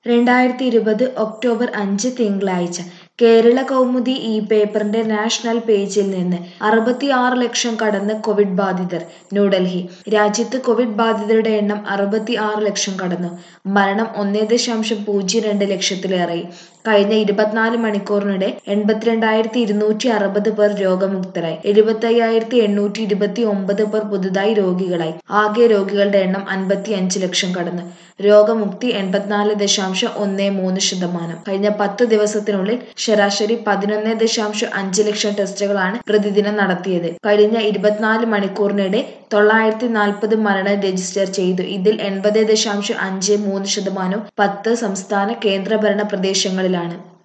രണ്ടായിരത്തി ഇരുപത് ഒക്ടോബർ അഞ്ച് തിങ്കളാഴ്ച കേരള കൗമുദി ഈ പേപ്പറിന്റെ നാഷണൽ പേജിൽ നിന്ന് അറുപത്തിയാറ് ലക്ഷം കടന്ന് കോവിഡ് ബാധിതർ ന്യൂഡൽഹി രാജ്യത്ത് കോവിഡ് ബാധിതരുടെ എണ്ണം അറുപത്തി ആറ് ലക്ഷം കടന്നു മരണം ഒന്നേ ദശാംശം പൂജ്യം രണ്ട് ലക്ഷത്തിലേറെ കഴിഞ്ഞ ഇരുപത്തിനാല് മണിക്കൂറിനിടെ എൺപത്തിരണ്ടായിരത്തി ഇരുന്നൂറ്റി അറുപത് പേർ രോഗമുക്തരായി എഴുപത്തയ്യായിരത്തി എണ്ണൂറ്റി ഇരുപത്തി ഒമ്പത് പേർ പുതുതായി രോഗികളായി ആകെ രോഗികളുടെ എണ്ണം അൻപത്തി അഞ്ച് ലക്ഷം കടന്നു രോഗമുക്തി എൺപത്തിനാല് ദശാംശം ഒന്ന് മൂന്ന് ശതമാനം കഴിഞ്ഞ പത്ത് ദിവസത്തിനുള്ളിൽ ശരാശരി പതിനൊന്ന് ദശാംശം അഞ്ച് ലക്ഷം ടെസ്റ്റുകളാണ് പ്രതിദിനം നടത്തിയത് കഴിഞ്ഞ ഇരുപത്തിനാല് മണിക്കൂറിനിടെ തൊള്ളായിരത്തി നാൽപ്പത് മരണം രജിസ്റ്റർ ചെയ്തു ഇതിൽ എൺപത് ദശാംശം അഞ്ച് മൂന്ന് ശതമാനവും പത്ത് സംസ്ഥാന കേന്ദ്രഭരണ പ്രദേശങ്ങളിലാണ്